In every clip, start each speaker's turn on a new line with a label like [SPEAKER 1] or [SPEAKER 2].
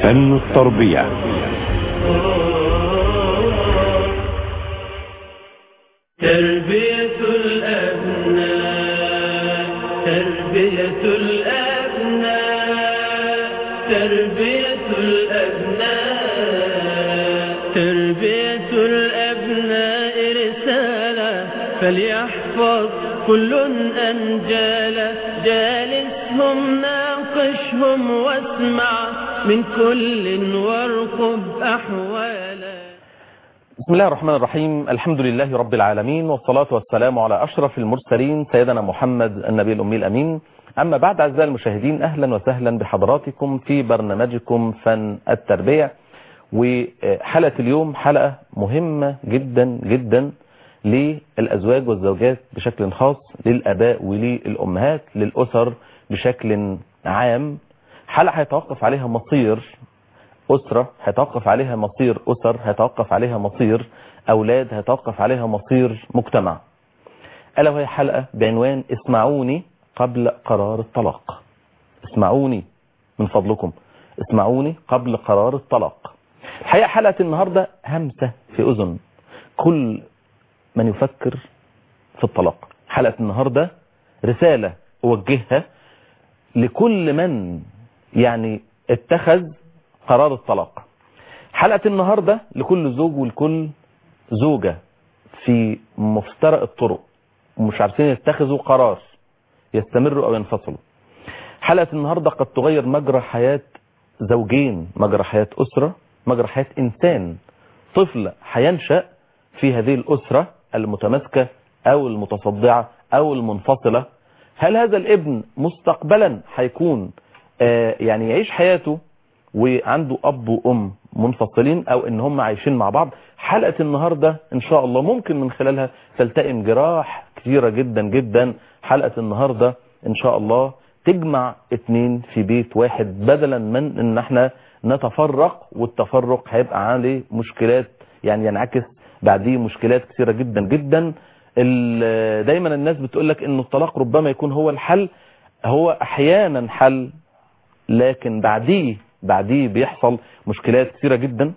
[SPEAKER 1] فن التربية
[SPEAKER 2] تربية الأبناء تربية الأبناء تربية الأبناء تربية الأبناء رسالة فليحفظ كل أنجال جالسهم ناقشهم واسمع من كل وارقب أحوالا
[SPEAKER 3] بسم الله الرحمن الرحيم الحمد لله رب العالمين والصلاة والسلام على أشرف المرسلين سيدنا محمد النبي الأمي الأمين أما بعد أعزائي المشاهدين أهلا وسهلا بحضراتكم في برنامجكم فن التربية وحلقة اليوم حلقة مهمة جدا جدا للأزواج والزوجات بشكل خاص للأباء وللأمهات للأسر بشكل عام حلقة هيتوقف عليها مصير أسرة هيتوقف عليها مصير أسر هيتوقف عليها مصير أولاد هيتوقف عليها مصير مجتمع ألا وهي حلقة بعنوان اسمعوني قبل قرار الطلاق اسمعوني من فضلكم اسمعوني قبل قرار الطلاق الحقيقة حلقة النهاردة همسة في أذن كل من يفكر في الطلاق حلقة النهاردة رسالة أوجهها لكل من يعني اتخذ قرار الطلاق حلقة النهاردة لكل زوج ولكل زوجة في مفترق الطرق ومش عارفين يتخذوا قرار يستمروا أو ينفصلوا حلقة النهاردة قد تغير مجرى حياة زوجين مجرى حياة أسرة مجرى حياة إنسان طفل هينشأ في هذه الأسرة المتماسكة أو المتصدعة أو المنفصلة هل هذا الابن مستقبلا هيكون آه يعني يعيش حياته وعنده اب وام منفصلين او ان هم عايشين مع بعض حلقة النهاردة ان شاء الله ممكن من خلالها تلتئم جراح كثيرة جدا جدا حلقة النهاردة ان شاء الله تجمع اتنين في بيت واحد بدلا من ان احنا نتفرق والتفرق هيبقى عليه مشكلات يعني ينعكس بعديه مشكلات كثيرة جدا جدا دايما الناس بتقول لك ان الطلاق ربما يكون هو الحل هو احيانا حل لكن بعديه بعديه بيحصل مشكلات كثيرة جدا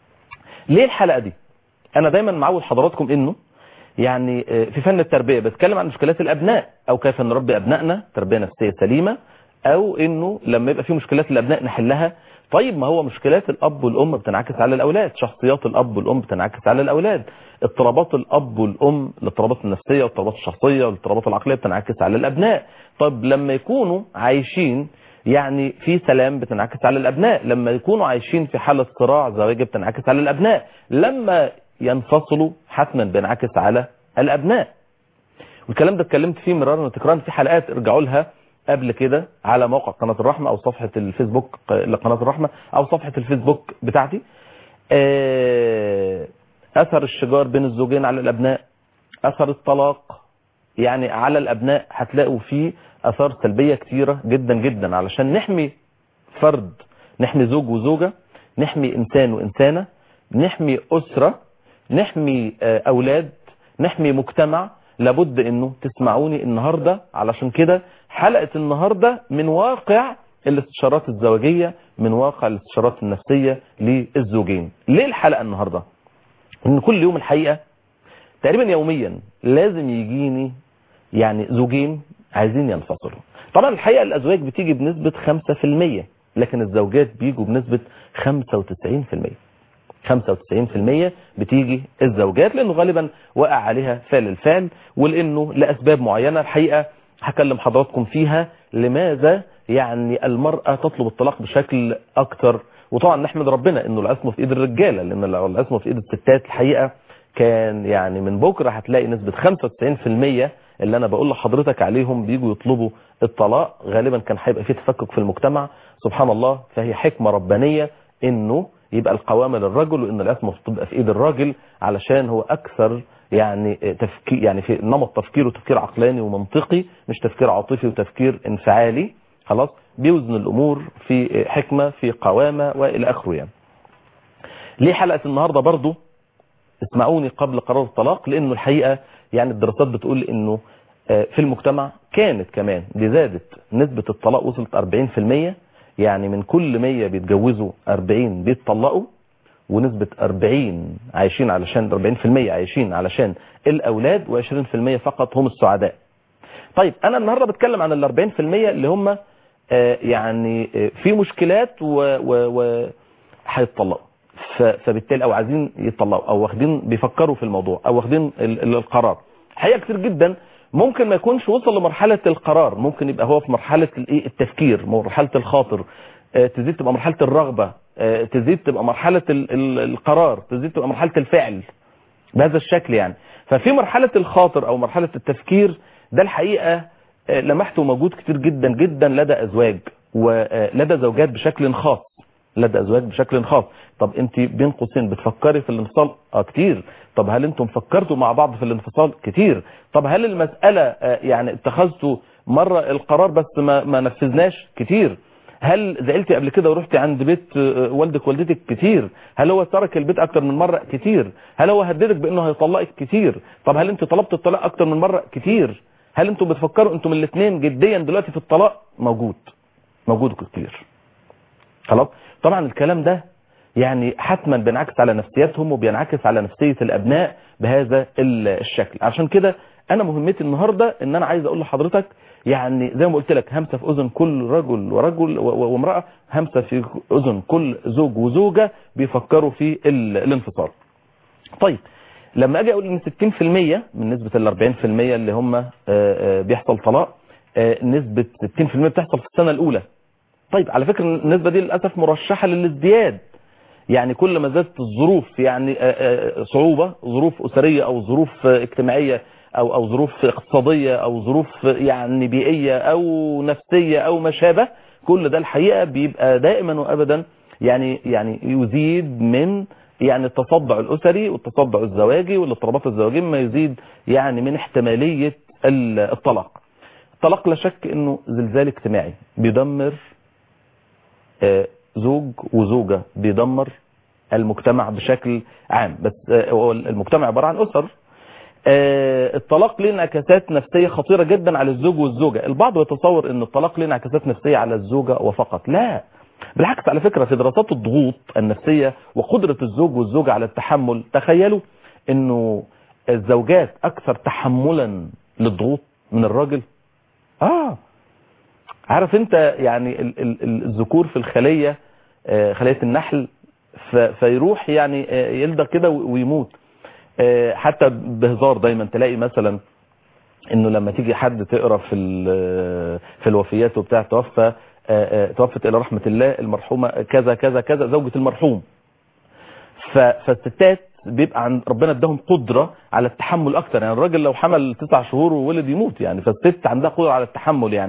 [SPEAKER 3] ليه الحلقة دي انا دايما معود حضراتكم انه يعني في فن التربية بتكلم عن مشكلات الابناء او كيف نربي ابنائنا تربية نفسية سليمة او انه لما يبقى في مشكلات الابناء نحلها طيب ما هو مشكلات الاب والام بتنعكس على الاولاد شخصيات الاب والام بتنعكس على الاولاد اضطرابات الاب والام الاضطرابات النفسية والاضطرابات الشخصية والاضطرابات العقلية بتنعكس على الابناء طب لما يكونوا عايشين يعني في سلام بتنعكس على الأبناء لما يكونوا عايشين في حالة صراع زواجي بتنعكس على الأبناء لما ينفصلوا حتما بينعكس على الأبناء والكلام ده اتكلمت فيه مرارا وتكرارا في حلقات ارجعوا لها قبل كده على موقع قناة الرحمة أو صفحة الفيسبوك لقناة الرحمة أو صفحة الفيسبوك بتاعتي أثر الشجار بين الزوجين على الأبناء أثر الطلاق يعني على الأبناء هتلاقوا فيه اثار سلبية كثيرة جدا جدا علشان نحمي فرد نحمي زوج وزوجة نحمي انسان وانسانة نحمي اسرة نحمي اولاد نحمي مجتمع لابد انه تسمعوني النهاردة علشان كده حلقة النهاردة من واقع الاستشارات الزواجية من واقع الاستشارات النفسية للزوجين ليه الحلقة النهاردة ان كل يوم الحقيقة تقريبا يوميا لازم يجيني يعني زوجين عايزين ينفصلوا طبعا الحقيقة الأزواج بتيجي بنسبة 5% لكن الزوجات بيجوا بنسبة 95% 95% بتيجي الزوجات لأنه غالبا وقع عليها فعل الفعل ولأنه لأسباب معينة الحقيقة هكلم حضراتكم فيها لماذا يعني المرأة تطلب الطلاق بشكل أكتر وطبعا نحمد ربنا أنه العصمة في إيد الرجالة لأن العصمة في إيد الستات الحقيقة كان يعني من بكرة هتلاقي نسبة 95% اللي انا بقول لحضرتك عليهم بيجوا يطلبوا الطلاق غالبا كان هيبقى في تفكك في المجتمع سبحان الله فهي حكمة ربانية انه يبقى القوامة للرجل وان العصمة تبقى في ايد الراجل علشان هو اكثر يعني تفكير يعني في نمط تفكيره تفكير عقلاني ومنطقي مش تفكير عاطفي وتفكير انفعالي خلاص بيوزن الامور في حكمة في قوامة والى اخره يعني ليه حلقة النهاردة برضو اسمعوني قبل قرار الطلاق لانه الحقيقة يعني الدراسات بتقول انه في المجتمع كانت كمان دي زادت نسبة الطلاق وصلت 40% يعني من كل 100 بيتجوزوا 40 بيتطلقوا ونسبة 40 عايشين علشان 40% عايشين علشان الأولاد و20% فقط هم السعداء طيب أنا النهاردة بتكلم عن ال 40% اللي هم آه، يعني آه، في مشكلات و, و, و هيتطلقوا ف- فبالتالي او عايزين يتطلقوا او واخدين بيفكروا في الموضوع او واخدين ال- ال- القرار حقيقة كتير جدا ممكن ما يكونش وصل لمرحلة القرار ممكن يبقى هو في مرحلة الايه التفكير مرحلة الخاطر آه، تزيد تبقى مرحلة الرغبة آه، تزيد تبقى مرحلة ال- ال- القرار تزيد تبقى مرحلة الفعل بهذا الشكل يعني ففي مرحلة الخاطر او مرحلة التفكير ده الحقيقة آه، لمحته موجود كتير جدا جدا لدى ازواج ولدى زوجات بشكل خاص لدى ازواج بشكل خاص طب انت بين قوسين بتفكري في الانفصال اه كتير طب هل انتم فكرتوا مع بعض في الانفصال كتير طب هل المسألة آه، يعني اتخذتوا مرة القرار بس ما, ما نفذناش كتير هل زعلتي قبل كده ورحتي عند بيت آه، والدك والدتك كتير هل هو ترك البيت اكتر من مرة كتير هل هو هددك بانه هيطلقك كتير طب هل انت طلبت الطلاق اكتر من مرة كتير هل انتم بتفكروا انتم الاثنين جديا دلوقتي في الطلاق موجود موجود كتير خلاص طبعا الكلام ده يعني حتما بينعكس على نفسياتهم وبينعكس على نفسية الابناء بهذا ال- الشكل عشان كده انا مهمتي النهاردة ان انا عايز اقول لحضرتك يعني زي ما قلت لك همسة في اذن كل رجل ورجل و- و- وامرأة همسة في اذن كل زوج وزوجة بيفكروا في ال- الانفصال طيب لما اجي اقول ان 60% من نسبة ال 40% اللي هم آه، آه، بيحصل طلاق آه، نسبة 60% بتحصل في السنة الاولى طيب على فكرة النسبة دي للأسف مرشحة للازدياد يعني كل ما زادت الظروف يعني آه، آه، صعوبة ظروف أسرية أو ظروف آه، اجتماعية أو أو ظروف اقتصادية أو ظروف آه، يعني بيئية أو نفسية أو ما شابه كل ده الحقيقة بيبقى دائما وأبدا يعني يعني يزيد من يعني التصدع الأسري والتصدع الزواجي والاضطرابات الزواجية ما يزيد يعني من احتمالية ال- الطلاق الطلاق لا شك انه زلزال اجتماعي بيدمر آه، زوج وزوجة بيدمر المجتمع بشكل عام بس آه، هو المجتمع عبارة عن أسر آه، الطلاق ليه انعكاسات نفسية خطيرة جدا على الزوج والزوجة البعض يتصور ان الطلاق ليه انعكاسات نفسية على الزوجة وفقط لا بالعكس على فكرة في دراسات الضغوط النفسية وقدرة الزوج والزوجة على التحمل تخيلوا انه الزوجات اكثر تحملا للضغوط من الراجل اه عارف انت يعني ال- ال- ال- الذكور في الخلية آه، خلية النحل ف- فيروح يعني آه، يلدغ كده و- ويموت آه، حتى بهزار دايما تلاقي مثلا انه لما تيجي حد تقرا في ال- في الوفيات وبتاع توفى آه، آه، توفت الى رحمه الله المرحومه كذا كذا كذا زوجة المرحوم ف- فالستات بيبقى عند ربنا اداهم قدرة على التحمل اكتر يعني الراجل لو حمل تسع شهور وولد يموت يعني فالست عندها قدرة على التحمل يعني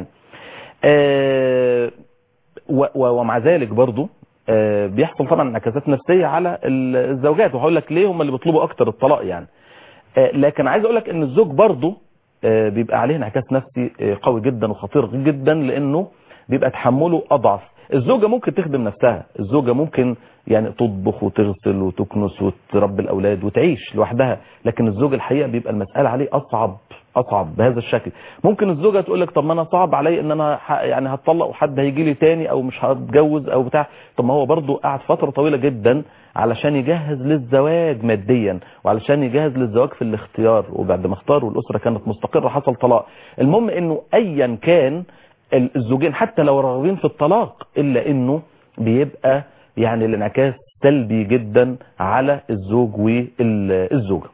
[SPEAKER 3] آه، و- و- ومع ذلك برضو آه، بيحصل طبعا انعكاسات نفسية على ال- الزوجات وهقول لك ليه هم اللي بيطلبوا اكتر الطلاق يعني آه، لكن عايز اقول لك ان الزوج برضو آه، بيبقى عليه انعكاس نفسي آه، قوي جدا وخطير جدا لانه بيبقى تحمله اضعف الزوجة ممكن تخدم نفسها الزوجة ممكن يعني تطبخ وتغسل وتكنس وتربي الاولاد وتعيش لوحدها لكن الزوج الحقيقة بيبقى المسألة عليه اصعب اصعب بهذا الشكل ممكن الزوجة تقول لك طب ما انا صعب علي ان انا ح- يعني هتطلق وحد هيجي لي تاني او مش هتجوز او بتاع طب ما هو برضو قعد فترة طويلة جدا علشان يجهز للزواج ماديا وعلشان يجهز للزواج في الاختيار وبعد ما اختار والاسرة كانت مستقرة حصل طلاق المهم انه ايا كان ال- الزوجين حتى لو راغبين في الطلاق الا انه بيبقى يعني الانعكاس سلبي جدا على الزوج والزوجة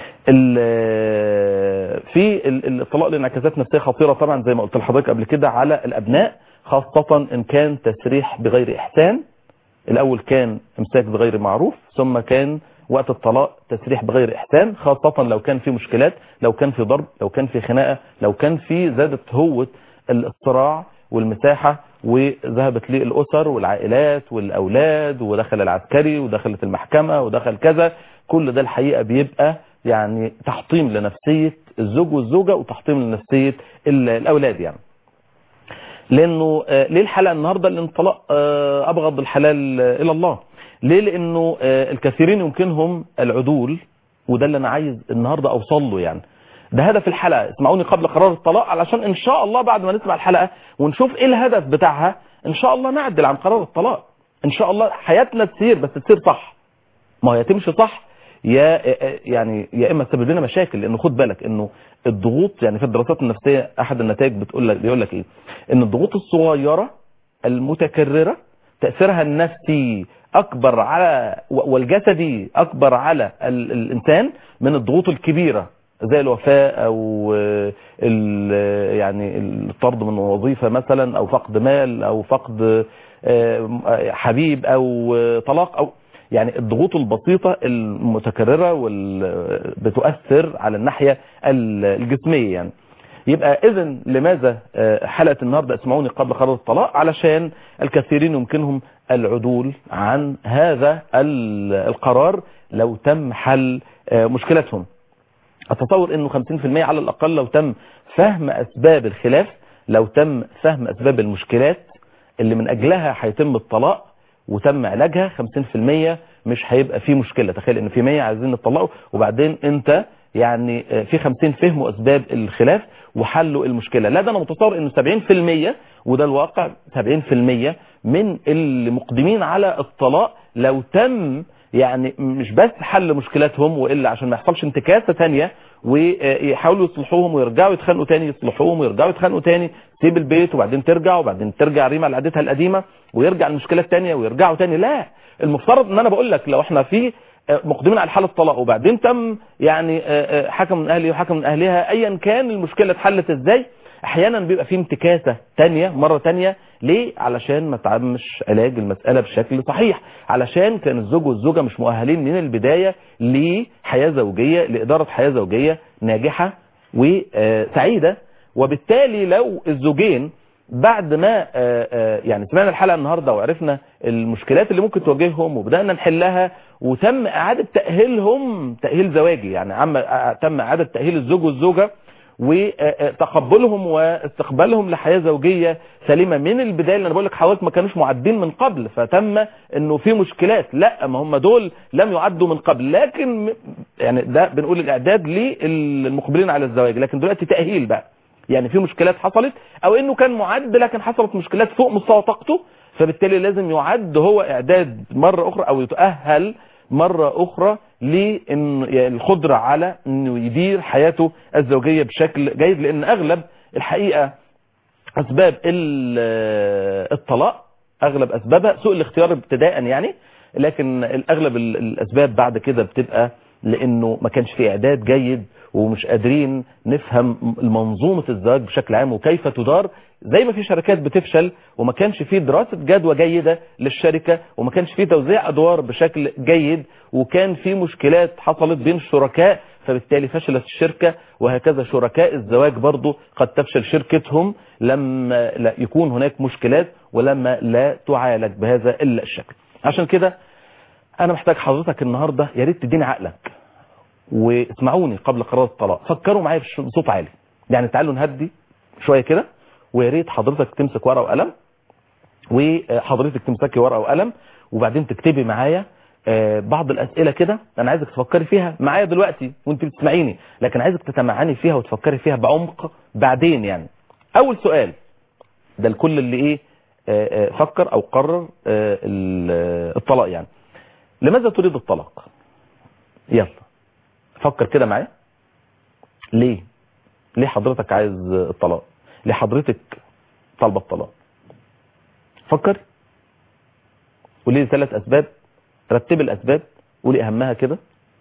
[SPEAKER 3] ال- في ال- الطلاق لانعكاسات نفسيه خطيره طبعا زي ما قلت لحضرتك قبل كده على الابناء خاصه ان كان تسريح بغير احسان الاول كان امساك بغير معروف ثم كان وقت الطلاق تسريح بغير احسان خاصه لو كان في مشكلات لو كان في ضرب لو كان في خناقه لو كان في زادت هوه الصراع والمساحه وذهبت للاسر والعائلات والاولاد ودخل العسكري ودخلت المحكمه ودخل كذا كل ده الحقيقه بيبقى يعني تحطيم لنفسيه الزوج والزوجه وتحطيم لنفسيه ال- الاولاد يعني لانه آه، ليه الحلقه النهارده لان الطلاق آه، ابغض الحلال آه، الى الله ليه لانه آه، الكثيرين يمكنهم العدول وده اللي انا عايز النهارده اوصل له يعني ده هدف الحلقة اسمعوني قبل قرار الطلاق علشان ان شاء الله بعد ما نسمع الحلقة ونشوف ايه الهدف بتاعها ان شاء الله نعدل عن قرار الطلاق ان شاء الله حياتنا تسير بس تسير صح ما هي تمشي صح يا يعني يا اما تسبب لنا مشاكل لانه خد بالك انه الضغوط يعني في الدراسات النفسيه احد النتائج بتقول لك بيقول لك ايه ان الضغوط الصغيره المتكرره تاثيرها النفسي اكبر على والجسدي اكبر على ال الانسان من الضغوط الكبيره زي الوفاة او يعني الطرد من وظيفة مثلا او فقد مال او فقد حبيب او طلاق او يعني الضغوط البسيطة المتكررة بتؤثر على الناحية الجسمية يعني يبقى اذا لماذا حلقة النهاردة اسمعوني قبل قرار الطلاق علشان الكثيرين يمكنهم العدول عن هذا القرار لو تم حل مشكلتهم اتصور انه 50% على الاقل لو تم فهم اسباب الخلاف لو تم فهم اسباب المشكلات اللي من اجلها هيتم الطلاق وتم علاجها 50% مش هيبقى فيه مشكلة تخيل ان في 100 عايزين يطلقوا وبعدين انت يعني في 50 فهموا اسباب الخلاف وحلوا المشكلة لا ده انا متصور انه 70% وده الواقع 70% من اللي مقدمين على الطلاق لو تم يعني مش بس حل مشكلاتهم والا عشان ما يحصلش انتكاسه ثانيه ويحاولوا يصلحوهم ويرجعوا يتخانقوا تاني يصلحوهم ويرجعوا يتخانقوا تاني تسيب البيت وبعدين ترجع وبعدين ترجع ريما لعادتها القديمه ويرجع المشكله الثانيه ويرجعوا تاني لا المفترض ان انا بقول لك لو احنا في مقدمين على حاله طلاق وبعدين تم يعني حكم من اهلي وحكم من اهلها ايا كان المشكله اتحلت ازاي احيانا بيبقى في انتكاسه تانية مره تانية ليه علشان ما تعمش علاج المساله بشكل صحيح علشان كان الزوج والزوجه مش مؤهلين من البدايه لحياه زوجيه لاداره حياه زوجيه ناجحه وسعيده وبالتالي لو الزوجين بعد ما يعني سمعنا الحلقه النهارده وعرفنا المشكلات اللي ممكن تواجههم وبدانا نحلها وتم اعاده تاهيلهم تاهيل زواجي يعني عم تم اعاده تاهيل الزوج والزوجه وتقبلهم واستقبالهم لحياه زوجيه سليمه من البدايه اللي انا بقول لك حضرتك ما كانوش معدين من قبل فتم انه في مشكلات لا ما هم دول لم يعدوا من قبل لكن يعني ده بنقول الاعداد للمقبلين على الزواج لكن دلوقتي تاهيل بقى يعني في مشكلات حصلت او انه كان معد لكن حصلت مشكلات فوق مستوى طاقته فبالتالي لازم يعد هو اعداد مره اخرى او يتاهل مرة أخرى للقدرة على أنه يدير حياته الزوجية بشكل جيد لأن أغلب الحقيقة أسباب الطلاق أغلب أسبابها سوء الاختيار ابتداء يعني لكن الأغلب الأسباب بعد كده بتبقى لأنه ما كانش في إعداد جيد ومش قادرين نفهم منظومة الزواج بشكل عام وكيف تدار زي ما في شركات بتفشل وما كانش في دراسة جدوى جيدة للشركة وما كانش في توزيع أدوار بشكل جيد وكان في مشكلات حصلت بين الشركاء فبالتالي فشلت الشركة وهكذا شركاء الزواج برضو قد تفشل شركتهم لما لا يكون هناك مشكلات ولما لا تعالج بهذا إلا الشكل عشان كده أنا محتاج حضرتك النهاردة يا ريت تديني عقلك واسمعوني قبل قرار الطلاق فكروا معايا بصوت عالي يعني تعالوا نهدي شوية كده ويا ريت حضرتك تمسك ورقه وقلم وحضرتك تمسكي ورقه وقلم وبعدين تكتبي معايا بعض الاسئله كده انا عايزك تفكري فيها معايا دلوقتي وانت بتسمعيني لكن عايزك تتمعني فيها وتفكري فيها بعمق بعدين يعني اول سؤال ده الكل اللي ايه فكر او قرر الطلاق يعني لماذا تريد الطلاق يلا فكر كده معايا ليه ليه حضرتك عايز الطلاق ليه حضرتك طالبه الطلاق فكر قولي لي ثلاث اسباب رتب الاسباب قولي اهمها كده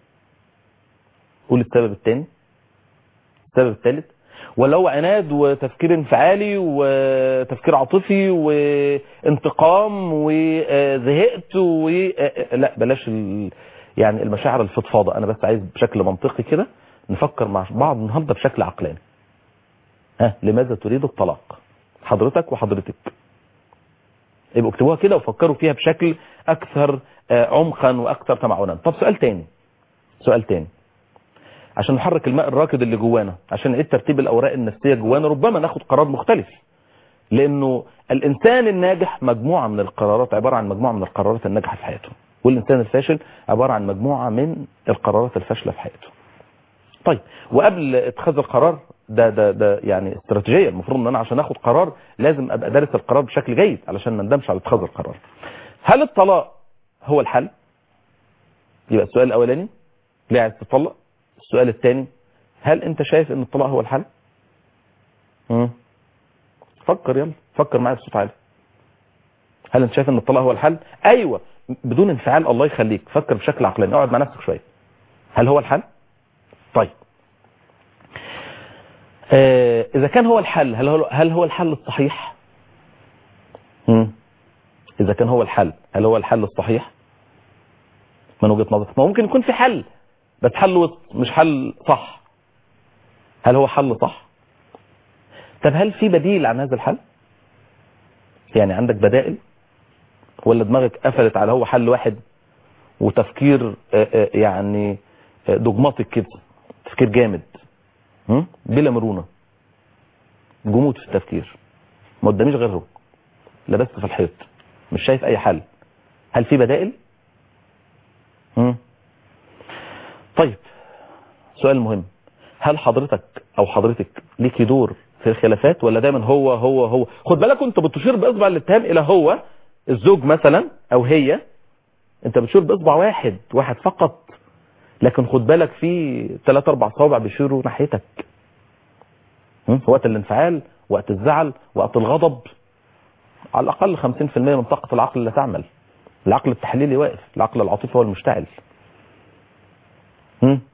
[SPEAKER 3] قولي السبب الثاني السبب الثالث ولا هو عناد وتفكير انفعالي وتفكير عاطفي وانتقام وزهقت و لا بلاش ال... يعني المشاعر الفضفاضه انا بس عايز بشكل منطقي كده نفكر مع بعض النهارده بشكل عقلاني ها لماذا تريد الطلاق حضرتك وحضرتك يبقوا اكتبوها كده وفكروا فيها بشكل اكثر عمقا واكثر تمعنا طب سؤال تاني سؤال تاني عشان نحرك الماء الراكد اللي جوانا عشان نعيد ترتيب الاوراق النفسيه جوانا ربما ناخد قرار مختلف لانه الانسان الناجح مجموعه من القرارات عباره عن مجموعه من القرارات الناجحه في حياته والانسان الفاشل عباره عن مجموعه من القرارات الفاشله في حياته طيب وقبل اتخاذ القرار ده ده ده يعني استراتيجيه المفروض ان انا عشان اخد قرار لازم ابقى دارس القرار بشكل جيد علشان ما ندمش على اتخاذ القرار هل الطلاق هو الحل يبقى السؤال الاولاني ليه عايز تطلق السؤال الثاني هل انت شايف ان الطلاق هو الحل مم. فكر يلا فكر معايا بصوت عالي هل انت شايف ان الطلاق هو الحل ايوه بدون انفعال الله يخليك فكر بشكل عقلاني اقعد مع نفسك شويه هل هو الحل طيب آه اذا كان هو الحل هل هو هل هو الحل الصحيح مم. اذا كان هو الحل هل هو الحل الصحيح من وجهه نظرك ما ممكن يكون في حل بس حل وسط مش حل صح هل هو حل صح طب هل في بديل عن هذا الحل يعني عندك بدائل ولا دماغك قفلت على هو حل واحد وتفكير آه، آه، يعني آه، دوجماتيك كده تفكير جامد م? بلا مرونة جمود في التفكير ما قداميش غيره لبست في الحيط مش شايف اي حل هل في بدائل م? طيب سؤال مهم هل حضرتك او حضرتك ليكي دور في الخلافات ولا دايما هو هو هو خد بالك كنت بتشير باصبع الاتهام الى هو الزوج مثلا او هي انت بتشير باصبع واحد واحد فقط لكن خد بالك في ثلاث اربع صوابع بيشيروا ناحيتك م? وقت الانفعال وقت الزعل وقت الغضب على الاقل 50% من طاقه العقل لا تعمل العقل التحليلي واقف العقل العاطفي هو المشتعل م?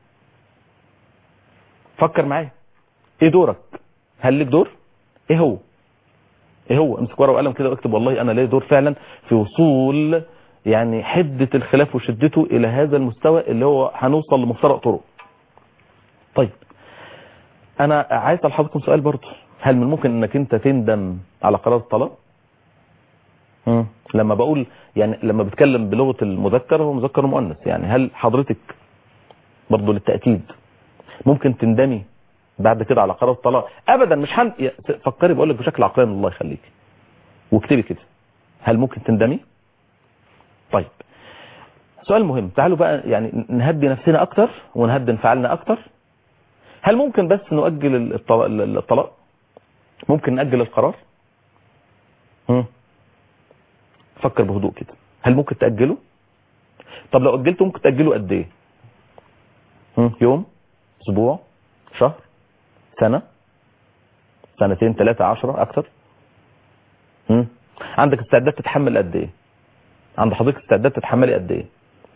[SPEAKER 3] فكر معايا ايه دورك هل ليك دور ايه هو ايه هو امسك ورقه وقلم كده واكتب والله انا ليا دور فعلا في وصول يعني حدة الخلاف وشدته الى هذا المستوى اللي هو هنوصل لمفترق طرق طيب انا عايز اسال حضراتكم سؤال برضه هل من الممكن انك انت تندم على قرار الطلاق مم. لما بقول يعني لما بتكلم بلغة المذكر هو مذكر ومؤنث يعني هل حضرتك برضه للتأكيد ممكن تندمي بعد كده على قرار الطلاق ابدا مش حن... يا- فكري بقول لك بشكل عقلاني الله يخليك واكتبي كده هل ممكن تندمي طيب سؤال مهم تعالوا بقى يعني نهدي نفسنا اكتر ونهدي انفعالنا اكتر هل ممكن بس نؤجل الطلاق, الطلاق؟ ممكن نأجل القرار مم. فكر بهدوء كده هل ممكن تأجله طب لو أجلته ممكن تأجله قد ايه مم. يوم اسبوع شهر سنة سنتين ثلاثة عشرة اكتر مم. عندك استعداد تتحمل قد ايه عند حضرتك استعداد تتحملي قد ايه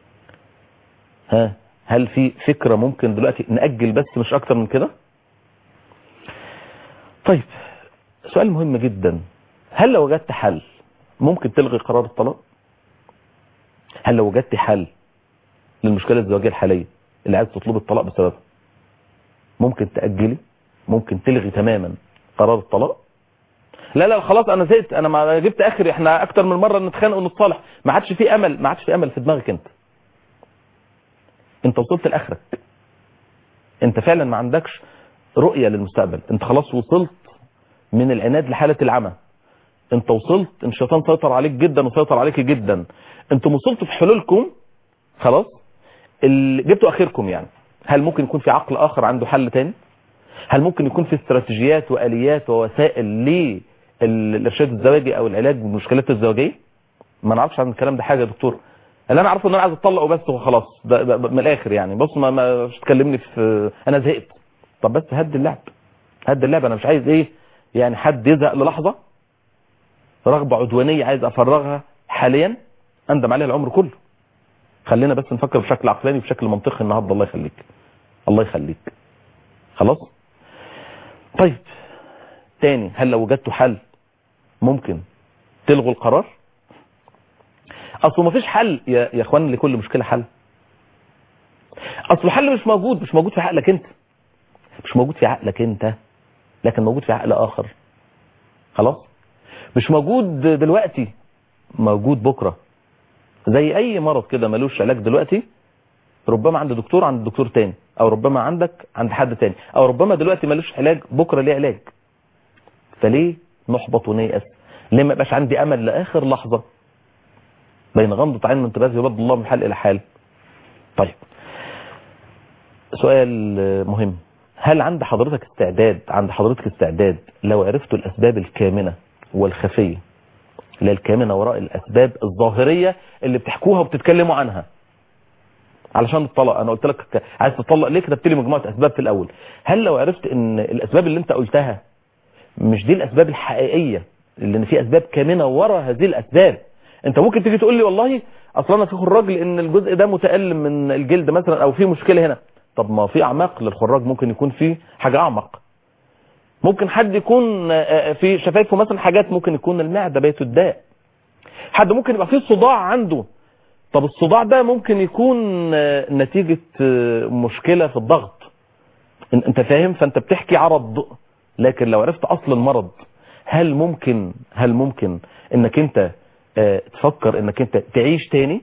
[SPEAKER 3] ها هل في فكرة ممكن دلوقتي نأجل بس مش اكتر من كده طيب سؤال مهم جدا هل لو وجدت حل ممكن تلغي قرار الطلاق هل لو وجدت حل للمشكلة الزواجية الحالية اللي عايز تطلب الطلاق بسببها ممكن تأجلي ممكن تلغي تماما قرار الطلاق لا لا خلاص انا زهقت انا ما جبت اخري احنا اكتر من مره نتخانق ونتصالح ما عادش في امل ما عادش في امل في دماغك انت انت وصلت لاخرك انت فعلا ما عندكش رؤيه للمستقبل انت خلاص وصلت من العناد لحاله العمى انت وصلت ان الشيطان سيطر عليك جدا وسيطر عليك جدا انتم وصلتوا في حلولكم خلاص اللي جبتوا اخركم يعني هل ممكن يكون في عقل اخر عنده حل تاني هل ممكن يكون في استراتيجيات واليات ووسائل للارشاد الزواجي او العلاج بالمشكلات الزواجيه ما نعرفش عن الكلام ده حاجه يا دكتور اللي انا عارفه ان انا عايز اتطلق وبس وخلاص ده ده من الاخر يعني بص ما ما مش تكلمني في انا زهقت طب بس هد اللعب هد اللعب انا مش عايز ايه يعني حد يزهق للحظه رغبه عدوانيه عايز افرغها حاليا اندم عليها العمر كله خلينا بس نفكر بشكل عقلاني بشكل منطقي النهارده الله يخليك الله يخليك خلاص طيب تاني هل لو وجدتوا حل ممكن تلغوا القرار اصله مفيش حل يا, يا اخوان لكل مشكله حل اصل الحل مش موجود مش موجود في عقلك انت مش موجود في عقلك انت لكن موجود في عقل اخر خلاص مش موجود دلوقتي موجود بكره زي اي مرض كده ملوش علاج دلوقتي ربما عند دكتور عند دكتور تاني او ربما عندك عند حد تاني او ربما دلوقتي ملوش علاج بكره ليه علاج فليه نحبط ونيأس ليه ما يبقاش عندي امل لاخر لحظه بين غمضة عين وانتباه يبدل الله من حال الى حال طيب سؤال مهم هل عند حضرتك استعداد عند حضرتك استعداد لو عرفتوا الأسباب الكامنة والخفية لا الكامنة وراء الأسباب الظاهرية اللي بتحكوها وبتتكلموا عنها علشان الطلاق انا قلت لك عايز تطلق ليه كتبت لي مجموعه اسباب في الاول هل لو عرفت ان الاسباب اللي انت قلتها مش دي الاسباب الحقيقيه لان في اسباب كامنه ورا هذه الاسباب انت ممكن تيجي تقول لي والله اصلا انا في خراج لان الجزء ده متالم من الجلد مثلا او في مشكله هنا طب ما في اعماق للخراج ممكن يكون في حاجه اعمق ممكن حد يكون في شفايفه مثلا حاجات ممكن يكون المعده بيت الداء حد ممكن يبقى فيه صداع عنده طب الصداع ده ممكن يكون نتيجة مشكلة في الضغط انت فاهم فانت بتحكي عرض لكن لو عرفت اصل المرض هل ممكن هل ممكن انك انت تفكر انك انت تعيش تاني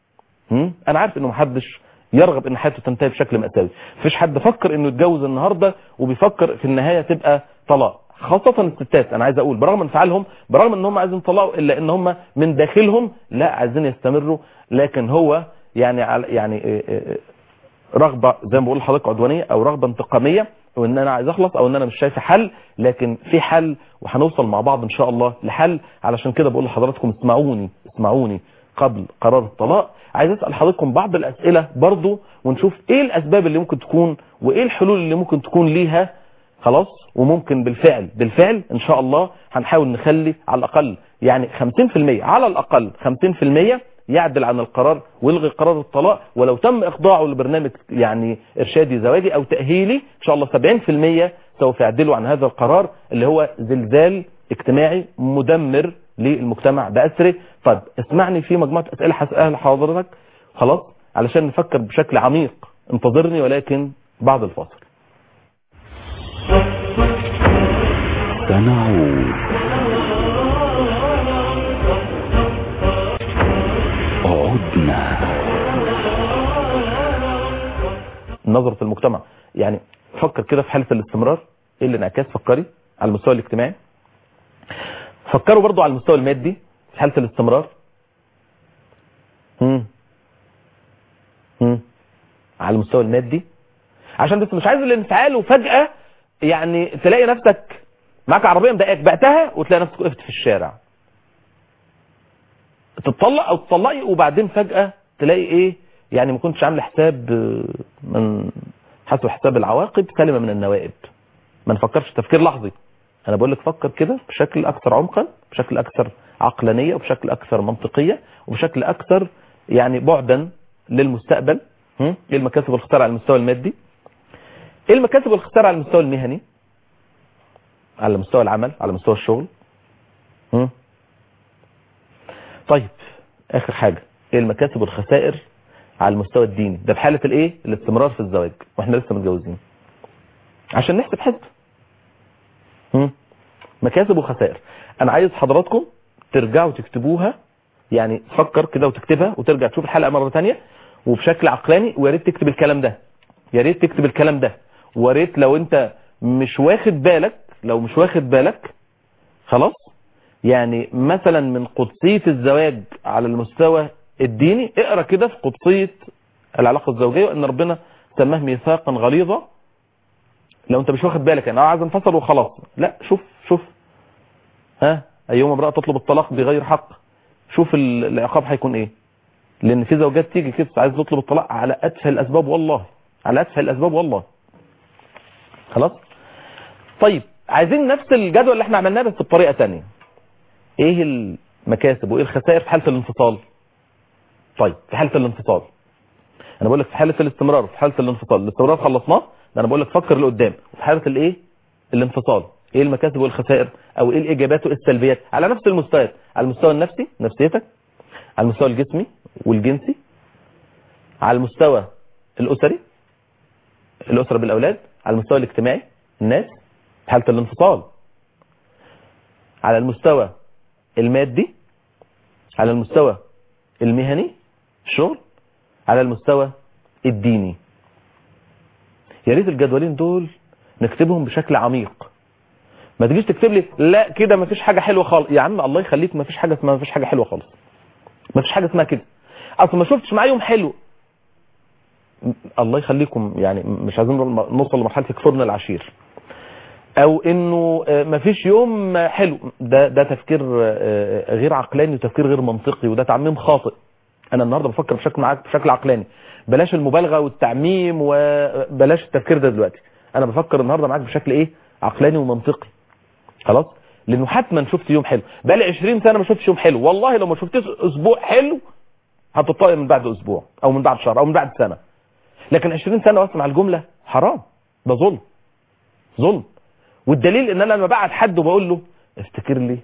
[SPEAKER 3] انا عارف انه محدش يرغب ان حياته تنتهي بشكل مأساوي مفيش حد فكر انه يتجوز النهاردة وبيفكر في النهاية تبقى طلاق خاصة الستات انا عايز اقول برغم انفعالهم برغم ان هم عايزين يطلقوا الا ان هم من داخلهم لا عايزين يستمروا لكن هو يعني يعني رغبة زي ما بقول لحضرتك عدوانية او رغبة انتقامية وان انا عايز اخلص او ان انا مش شايف حل لكن في حل وهنوصل مع بعض ان شاء الله لحل علشان كده بقول لحضراتكم اسمعوني اسمعوني قبل قرار الطلاق عايز اسال حضراتكم بعض الاسئله برضو ونشوف ايه الاسباب اللي ممكن تكون وايه الحلول اللي ممكن تكون ليها خلاص وممكن بالفعل بالفعل ان شاء الله هنحاول نخلي على الاقل يعني 50% على الاقل 50% يعدل عن القرار ويلغي قرار الطلاق ولو تم اخضاعه لبرنامج يعني ارشادي زواجي او تاهيلي ان شاء الله 70% سوف يعدلوا عن هذا القرار اللي هو زلزال اجتماعي مدمر للمجتمع باسره طيب اسمعني في مجموعه اسئله هسالها لحضرتك خلاص علشان نفكر بشكل عميق انتظرني ولكن بعد الفاصل
[SPEAKER 1] سنعود عدنا
[SPEAKER 3] نظرة المجتمع يعني فكر كده في حالة الاستمرار ايه الانعكاس فكري على المستوى الاجتماعي فكروا برضو على المستوى المادي في حالة الاستمرار مم. مم. على المستوى المادي عشان بس مش عايز الانفعال وفجأة يعني تلاقي نفسك معاك عربية مضايقاك بعتها وتلاقي نفسك وقفت في الشارع تتطلق او تطلقي وبعدين فجأة تلاقي ايه يعني ما كنتش عامل حساب من حسب حساب العواقب سلمة من النوائب ما نفكرش تفكير لحظي انا بقول لك فكر كده بشكل اكثر عمقا بشكل اكثر عقلانية وبشكل اكثر منطقية وبشكل اكثر يعني بعدا للمستقبل ايه المكاسب والخسارة على المستوى المادي ايه المكاسب والخسارة على المستوى المهني على مستوى العمل على مستوى الشغل م? طيب اخر حاجة ايه المكاسب والخسائر على المستوى الديني ده في حالة الايه الاستمرار في الزواج واحنا لسه متجوزين عشان نحسب حسب م? مكاسب وخسائر انا عايز حضراتكم ترجعوا تكتبوها يعني تفكر كده وتكتبها وترجع تشوف الحلقة مرة تانية وبشكل عقلاني ويا ريت تكتب الكلام ده يا ريت تكتب الكلام ده ويا ريت لو انت مش واخد بالك لو مش واخد بالك خلاص يعني مثلا من قدسية الزواج على المستوى الديني اقرا كده في قدسية العلاقة الزوجية ان ربنا سماه ميثاقا غليظا لو انت مش واخد بالك يعني اه عايز انفصل وخلاص لا شوف شوف ها ايوم امرأة تطلب الطلاق بغير حق شوف العقاب هيكون ايه لان في زوجات تيجي كده عايز تطلب الطلاق على اتفه الاسباب والله على اتفه الاسباب والله خلاص طيب عايزين نفس الجدول اللي احنا عملناه بس بطريقه ثانيه ايه المكاسب وايه الخسائر في حاله الانفصال طيب في حاله الانفصال انا بقول لك في حاله الاستمرار في حاله الانفصال الاستمرار خلصناه ده انا بقول لك فكر لقدام في حاله الايه الانفصال ايه المكاسب والخسائر او ايه الايجابيات والسلبيات على نفس المستويات على المستوى النفسي نفسيتك على المستوى الجسمي والجنسي على المستوى الاسري الاسره بالاولاد على المستوى الاجتماعي الناس في حاله الانفصال على المستوى المادي على المستوى المهني الشغل على المستوى الديني يا ريت الجدولين دول نكتبهم بشكل عميق ما تجيش تكتب لي لا كده ما فيش حاجه حلوه خالص يا عم الله يخليك ما فيش حاجه اسمها ما فيش حاجه حلوه خالص ما فيش حاجه اسمها كده اصل ما شفتش معاه يوم حلو الله يخليكم يعني مش عايزين نوصل لمرحله يكفرنا العشير او انه آه، مفيش يوم حلو ده ده تفكير آه، غير عقلاني وتفكير غير منطقي وده تعميم خاطئ انا النهارده بفكر بشكل معاك بشكل عقلاني بلاش المبالغه والتعميم وبلاش التفكير ده دلوقتي انا بفكر النهارده معاك بشكل ايه عقلاني ومنطقي خلاص لانه حتما شفت يوم حلو بقالي 20 سنه ما شفتش يوم حلو والله لو ما شفتش اسبوع حلو هتطلق من بعد اسبوع او من بعد شهر او من بعد سنه لكن 20 سنه واسمع الجمله حرام ده ظلم ظلم والدليل ان انا لما بقعد حد وبقول له افتكر لي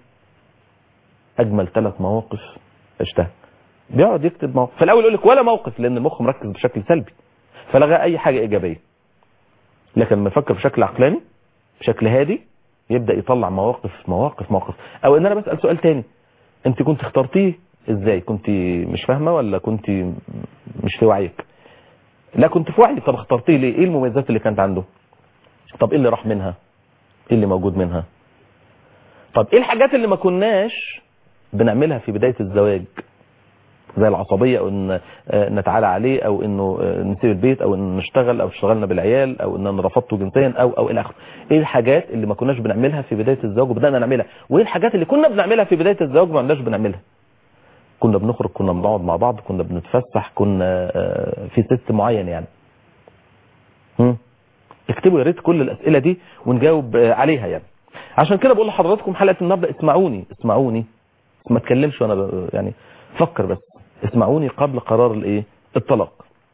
[SPEAKER 3] اجمل ثلاث مواقف عشتها بيقعد يكتب موقف في الاول يقول لك ولا موقف لان المخ مركز بشكل سلبي فلغى اي حاجه ايجابيه لكن لما يفكر بشكل عقلاني بشكل هادي يبدا يطلع مواقف مواقف مواقف او ان انا بسال سؤال تاني انت كنت اخترتيه ازاي كنت مش فاهمه ولا كنت مش في وعيك لا كنت في وعي طب اخترتيه ليه ايه المميزات اللي كانت عنده طب ايه اللي راح منها ايه اللي موجود منها طب ايه الحاجات اللي ما كناش بنعملها في بدايه الزواج زي العصبية او ان آه، نتعالى عليه او انه آه، نسيب البيت او ان نشتغل او اشتغلنا بالعيال او ان انا رفضته جنسيا او او الى اخره ايه الحاجات اللي ما كناش بنعملها في بداية الزواج وبدأنا نعملها وايه الحاجات اللي كنا بنعملها في بداية الزواج ما عندناش بنعملها كنا بنخرج كنا بنقعد مع بعض كنا بنتفسح كنا آه، في سيستم معين يعني هم؟ اكتبوا يا ريت كل الاسئله دي ونجاوب آه، عليها يعني عشان كده بقول لحضراتكم حلقه النهارده اسمعوني اسمعوني ما اتكلمش وانا ب- يعني فكر بس اسمعوني قبل قرار الايه الطلاق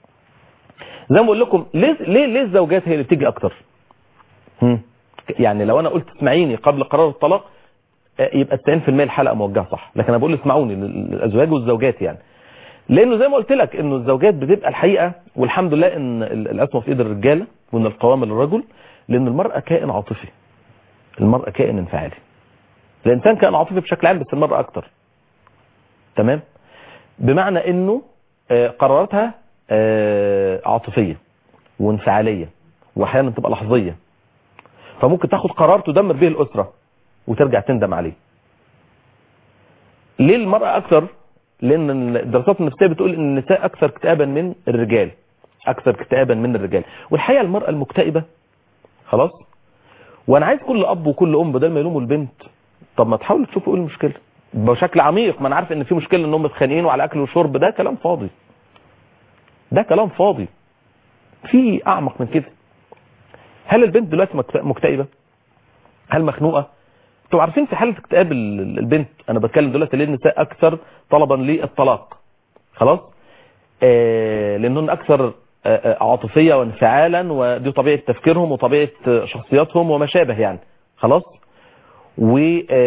[SPEAKER 3] زي ما بقول لكم ليه ليه ليه الزوجات هي اللي بتيجي اكتر هم؟ يعني لو انا قلت اسمعيني قبل قرار الطلاق آه، يبقى 90% الحلقه موجهه صح لكن انا بقول اسمعوني للازواج والزوجات يعني لانه زي ما قلت لك انه الزوجات بتبقى الحقيقه والحمد لله ان ال- الاسمى في ايد الرجاله وان القوامه للرجل لان المراه كائن عاطفي المراه كائن انفعالي الانسان كائن عاطفي بشكل عام بس المراه اكتر تمام بمعنى انه آه، قراراتها آه، عاطفيه وانفعاليه واحيانا تبقى لحظيه فممكن تاخد قرار تدمر به الاسره وترجع تندم عليه ليه المرأة أكثر لأن الدراسات النفسية بتقول أن النساء أكثر اكتئابا من الرجال أكثر اكتئابا من الرجال والحقيقة المرأة المكتئبة خلاص وأنا عايز كل أب وكل أم بدل ما يلوموا البنت طب ما تحاولوا تشوفوا إيه المشكلة بشكل عميق ما أنا عارف إن في مشكلة إنهم متخانقين وعلى أكل وشرب ده كلام فاضي ده كلام فاضي في أعمق من كده هل البنت دلوقتي مكت- مكتئبة هل مخنوقة انتوا عارفين في حالة اكتئاب ال- البنت انا بتكلم دلوقتي ليه النساء اكثر طلبا للطلاق خلاص آه لانهم اكثر آه، آه، عاطفية وانفعالا ودي طبيعة تفكيرهم وطبيعة آه، شخصياتهم وما شابه يعني خلاص و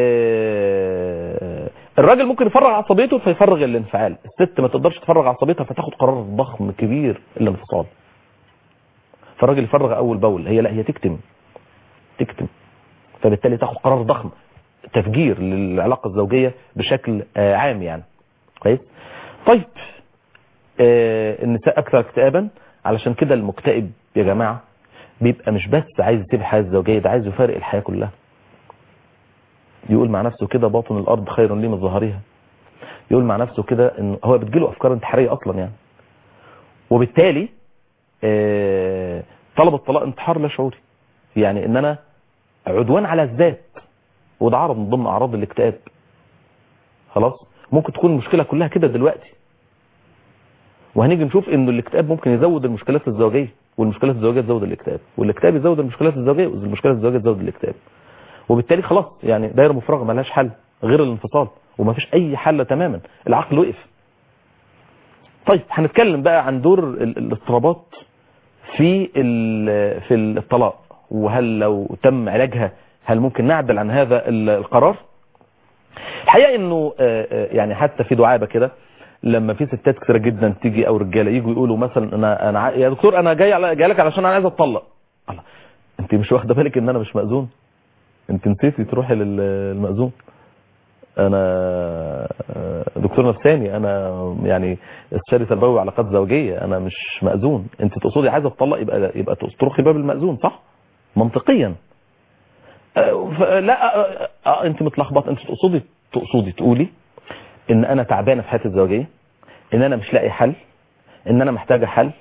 [SPEAKER 3] آه، الراجل ممكن يفرغ عصبيته فيفرغ الانفعال الست ما تقدرش تفرغ عصبيتها فتاخد قرار ضخم كبير الانفصال فالراجل يفرغ اول باول هي لا هي تكتم تكتم فبالتالي تاخد قرار ضخم تفجير للعلاقة الزوجية بشكل آه، عام يعني كويس طيب آه، النساء اكثر اكتئابا علشان كده المكتئب يا جماعة بيبقى مش بس عايز يسيب الحياة الزوجية ده عايز يفارق الحياة كلها يقول مع نفسه كده باطن الارض خير لي من ظهرها يقول مع نفسه كده ان هو بتجيله افكار انتحارية اصلا يعني وبالتالي آه، طلب الطلاق انتحار لا شعوري يعني ان انا عدوان على الذات وده عرض من ضمن اعراض الاكتئاب خلاص ممكن تكون المشكله كلها كده دلوقتي وهنيجي نشوف انه الاكتئاب ممكن يزود المشكلات الزوجيه والمشكلات الزوجيه تزود الاكتئاب والاكتئاب يزود المشكلات الزوجيه والمشكلات الزوجيه تزود الاكتئاب وبالتالي خلاص يعني دايره مفرغه ملهاش حل غير الانفصال ومفيش اي حل تماما العقل وقف طيب هنتكلم بقى عن دور ال- الاضطرابات في ال- في الطلاق وهل لو تم علاجها هل ممكن نعدل عن هذا ال- القرار الحقيقه انه آه، آه، يعني حتى في دعابه كده لما في ستات كتير جدا تيجي او رجاله يجوا يقولوا مثلا انا انا ع- يا دكتور انا جاي على جاي لك علشان انا عايز اتطلق الله انت مش واخده بالك ان انا مش مأذون انت نسيتي تروحي للمأذون انا آه، دكتور نفساني انا يعني استشاري تربوي وعلاقات زوجيه انا مش مأذون انت تقصدي عايزه تطلق يبقى يبقى تروحي باب المأذون صح منطقيا آه، ف- لا آه، آه، انت متلخبط انت تقصدي تقصدي تقولي ان انا تعبانه في حياتي الزوجيه ان انا مش لاقي حل ان انا محتاجه حل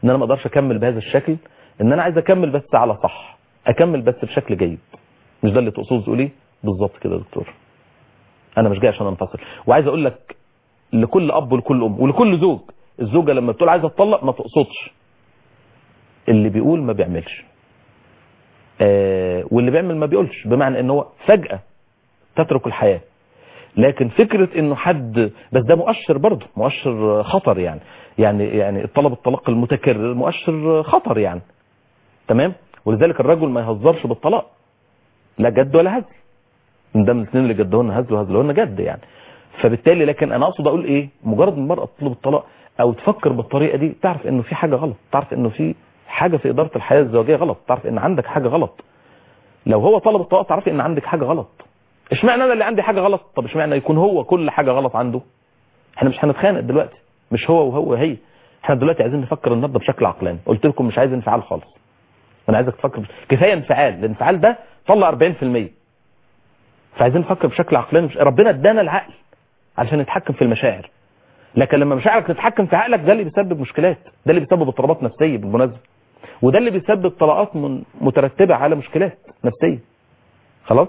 [SPEAKER 3] ان انا ما اقدرش اكمل بهذا الشكل ان انا عايز اكمل بس على صح اكمل بس بشكل جيد مش ده اللي تقصده تقولي بالظبط كده يا دكتور انا مش جاي عشان انفصل وعايز اقول لك لكل اب ولكل ام ولكل زوج الزوجه لما بتقول عايزه اتطلق ما تقصدش اللي بيقول ما بيعملش آه واللي بيعمل ما بيقولش بمعنى ان هو فجاه تترك الحياه لكن فكره انه حد بس ده مؤشر برضه مؤشر خطر يعني يعني يعني طلب الطلاق المتكرر مؤشر خطر يعني تمام ولذلك الرجل ما يهزرش بالطلاق لا جد ولا هزل من ده من الاثنين اللي جدهن هزل وهزلهن جد يعني فبالتالي لكن انا اقصد اقول ايه مجرد ما المراه تطلب الطلاق او تفكر بالطريقه دي تعرف انه في حاجه غلط تعرف انه في حاجه في اداره الحياه الزوجيه غلط تعرف ان عندك حاجه غلط لو هو طلب الطلاق تعرفي ان عندك حاجه غلط اشمعنى انا اللي عندي حاجه غلط طب اشمعنى يكون هو كل حاجه غلط عنده احنا مش هنتخانق دلوقتي مش هو وهو هي احنا دلوقتي عايزين نفكر النهارده بشكل عقلاني قلت لكم مش عايز انفعال خالص انا عايزك تفكر بش... كفايه انفعال الانفعال ده طلع 40% فعايزين نفكر بشكل عقلاني مش... ربنا ادانا العقل علشان نتحكم في المشاعر لكن لما مشاعرك تتحكم في عقلك ده اللي بيسبب مشكلات ده اللي بيسبب اضطرابات نفسيه بالمناسبه وده اللي بيسبب طلاقات من... مترتبه على مشكلات نفسيه خلاص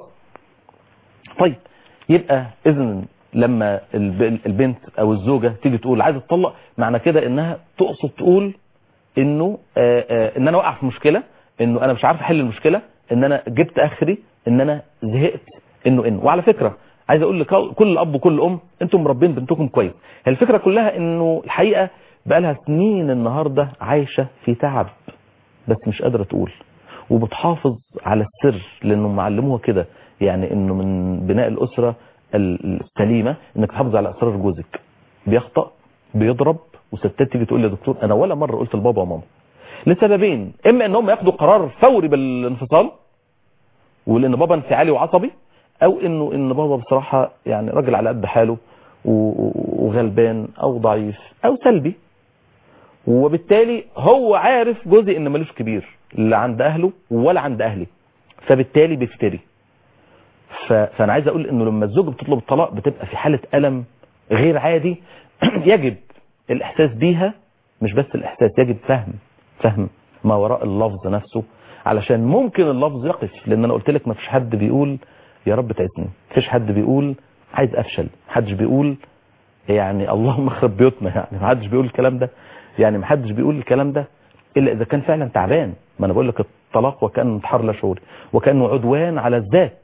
[SPEAKER 3] طيب يبقى اذا لما الب- البنت او الزوجه تيجي تقول عايزه تطلق معنى كده انها تقصد تقول انه آه، آه، ان انا واقع في مشكله انه انا مش عارف احل المشكله ان انا جبت اخري ان انا زهقت انه انه وعلى فكره عايز اقول لكل اب وكل ام انتم مربين بنتكم كويس هي الفكره كلها انه الحقيقه بقى لها سنين النهارده عايشه في تعب بس مش قادره تقول وبتحافظ على السر لانه معلموها كده يعني انه من بناء الاسره السليمه انك تحافظ على اسرار جوزك بيخطأ بيضرب وستات تيجي تقول لي يا دكتور انا ولا مره قلت لبابا وماما لسببين اما ان هم ياخدوا قرار فوري بالانفصال ولان بابا انفعالي وعصبي او انه ان بابا بصراحه يعني راجل على قد حاله و- وغلبان او ضعيف او سلبي وبالتالي هو عارف جزء ان ملوش كبير لا عند اهله ولا عند اهلي فبالتالي بيفتري ف... فانا عايز اقول انه لما الزوج بتطلب الطلاق بتبقى في حاله الم غير عادي يجب الاحساس بيها مش بس الاحساس يجب فهم فهم ما وراء اللفظ نفسه علشان ممكن اللفظ يقف لان انا قلت لك ما فيش حد بيقول يا رب تعزني ما فيش حد بيقول عايز افشل محدش بيقول يعني اللهم اخرب بيوتنا يعني ما حدش بيقول الكلام ده يعني ما حدش بيقول الكلام ده الا اذا كان فعلا تعبان ما انا بقول لك الطلاق وكانه انتحار لا شعوري وكانه عدوان على الذات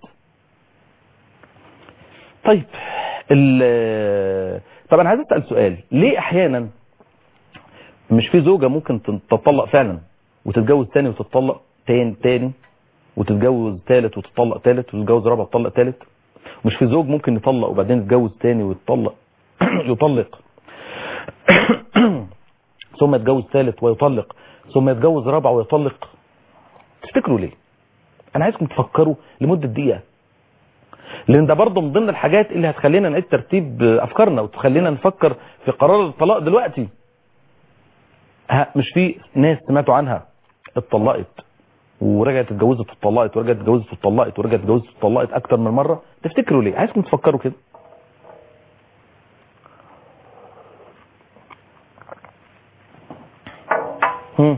[SPEAKER 3] طيب ال- طب انا عايز اسال سؤال ليه احيانا مش في زوجه ممكن تتطلق فعلا وتتجوز تاني وتتطلق تاني تاني وتتجوز تالت وتطلق تالت وتتجوز رابع وتطلق تالت مش في زوج ممكن يطلق وبعدين يتجوز تاني ويتطلق يطلق ثم يتجوز ثالث ويطلق ثم يتجوز رابع ويطلق تفتكروا ليه انا عايزكم تفكروا لمدة دقيقة لان ده برضه من ضمن الحاجات اللي هتخلينا نعيد ترتيب افكارنا وتخلينا نفكر في قرار الطلاق دلوقتي ها مش في ناس سمعتوا عنها اتطلقت ورجعت اتجوزت واتطلقت ورجعت اتجوزت واتطلقت ورجعت اتجوزت واتطلقت اكتر من مره تفتكروا ليه عايزكم تفكروا كده هم.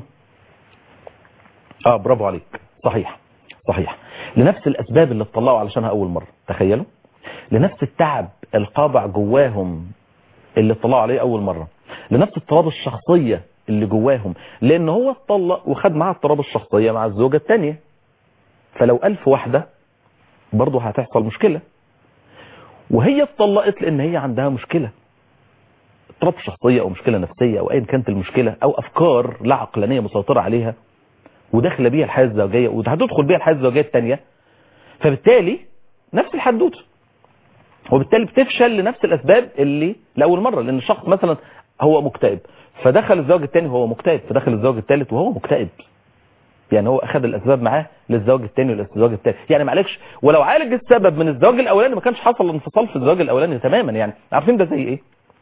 [SPEAKER 3] اه برافو عليك صحيح صحيح لنفس الاسباب اللي اتطلقوا علشانها اول مره تخيلوا لنفس التعب القابع جواهم اللي اتطلعوا عليه اول مره لنفس اضطراب الشخصيه اللي جواهم لان هو اتطلق وخد معاه اضطراب الشخصيه مع الزوجه الثانيه فلو ألف واحده برضه هتحصل مشكله وهي اتطلقت لان هي عندها مشكله اضطراب شخصيه او مشكله نفسيه او ايا كانت المشكله او افكار لا عقلانيه مسيطره عليها وداخله بيها الحياه الزوجيه وهتدخل بيها الحياه الزوجيه الثانيه فبالتالي نفس الحدوته وبالتالي بتفشل لنفس الاسباب اللي لاول مره لان الشخص مثلا هو مكتئب فدخل الزوج الثاني وهو مكتئب فدخل الزوج الثالث وهو مكتئب يعني هو اخذ الاسباب معاه للزوج الثاني وللزوج الثالث يعني معلش ولو عالج السبب من الزواج الاولاني ما كانش حصل انفصال في الزواج الاولاني تماما يعني عارفين ده زي ايه